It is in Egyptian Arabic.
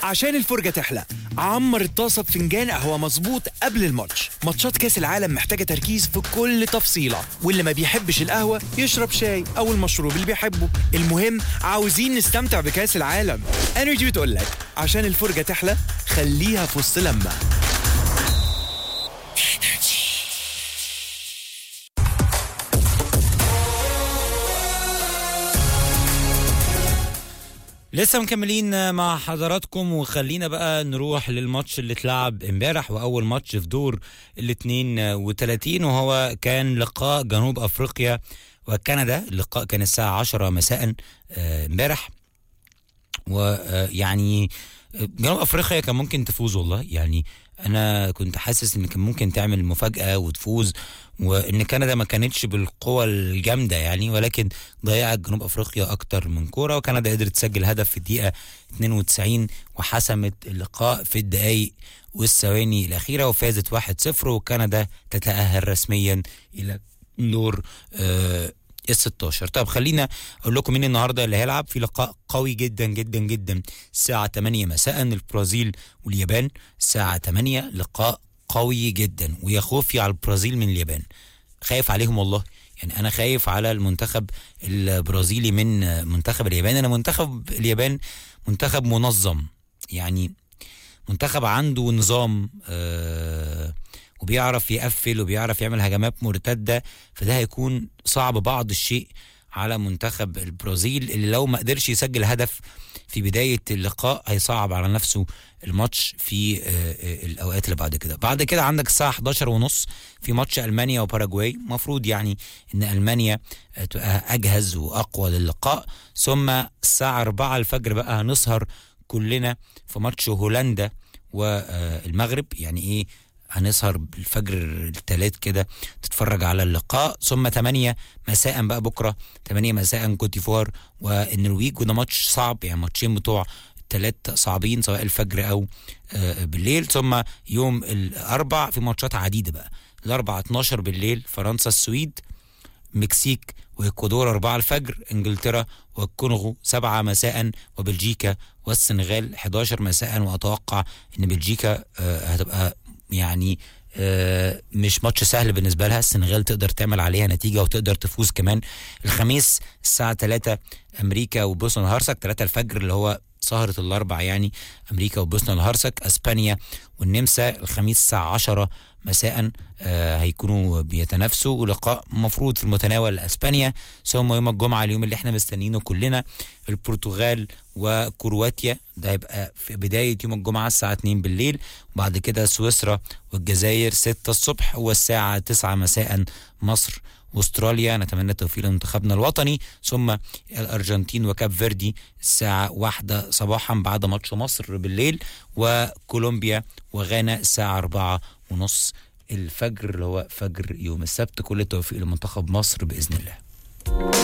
عشان الفرجة تحلى عمر الطاسة بفنجان قهوة مظبوط قبل الماتش ماتشات كاس العالم محتاجة تركيز في كل تفصيلة واللي ما بيحبش القهوة يشرب شاي أو المشروب اللي بيحبه المهم عاوزين نستمتع بكاس العالم انرجي بتقول لك عشان الفرجة تحلى خليها في وسط لما لسه مكملين مع حضراتكم وخلينا بقى نروح للماتش اللي اتلعب امبارح واول ماتش في دور ال 32 وهو كان لقاء جنوب افريقيا وكندا اللقاء كان الساعه 10 مساء آه، امبارح ويعني جنوب افريقيا كان ممكن تفوز والله يعني انا كنت حاسس ان كان ممكن تعمل مفاجاه وتفوز وان كندا ما كانتش بالقوه الجامده يعني ولكن ضيعت جنوب افريقيا اكتر من كوره وكندا قدرت تسجل هدف في الدقيقه 92 وحسمت اللقاء في الدقائق والثواني الاخيره وفازت 1-0 وكندا تتاهل رسميا الى دور آه ال 16 طب خلينا اقول لكم مين النهارده اللي هيلعب في لقاء قوي جدا جدا جدا الساعه 8 مساء البرازيل واليابان الساعه 8 لقاء قوي جدا ويا خوفي على البرازيل من اليابان خايف عليهم والله يعني انا خايف على المنتخب البرازيلي من منتخب اليابان انا منتخب اليابان منتخب منظم يعني منتخب عنده نظام آه وبيعرف يقفل وبيعرف يعمل هجمات مرتده فده هيكون صعب بعض الشيء على منتخب البرازيل اللي لو ما قدرش يسجل هدف في بدايه اللقاء هيصعب على نفسه الماتش في آه، آه، الاوقات اللي بعد كده بعد كده عندك الساعه 11 ونص في ماتش المانيا وباراجواي المفروض يعني ان المانيا آه، تبقى اجهز واقوى للقاء ثم الساعه 4 الفجر بقى هنسهر كلنا في ماتش هولندا والمغرب يعني ايه هنسهر بالفجر الثلاث كده تتفرج على اللقاء ثم 8 مساء بقى بكره 8 مساء كوت ديفوار والنرويج وده ماتش صعب يعني ماتشين بتوع الثلاث صعبين سواء الفجر او آه، بالليل ثم يوم الاربع في ماتشات عديده بقى الاربع 12 بالليل فرنسا السويد مكسيك واكوادور 4 الفجر انجلترا والكونغو 7 مساء وبلجيكا والسنغال 11 مساء واتوقع ان بلجيكا آه، هتبقى يعني آه، مش ماتش سهل بالنسبه لها السنغال تقدر تعمل عليها نتيجه وتقدر تفوز كمان الخميس الساعه 3 امريكا وبوسنا الهرسك 3 الفجر اللي هو سهرة الأربع يعني أمريكا وبوسنا الهرسك أسبانيا والنمسا الخميس الساعة 10 مساء آه هيكونوا بيتنافسوا ولقاء مفروض في المتناول اسبانيا ثم يوم الجمعه اليوم اللي احنا مستنيينه كلنا البرتغال وكرواتيا ده هيبقى في بدايه يوم الجمعه الساعه 2 بالليل وبعد كده سويسرا والجزائر 6 الصبح والساعه 9 مساء مصر واستراليا نتمنى التوفيق لمنتخبنا الوطني ثم الارجنتين وكاب فيردي الساعه واحدة صباحا بعد ماتش مصر بالليل وكولومبيا وغانا الساعه أربعة ونص الفجر اللي هو فجر يوم السبت كل التوفيق لمنتخب مصر باذن الله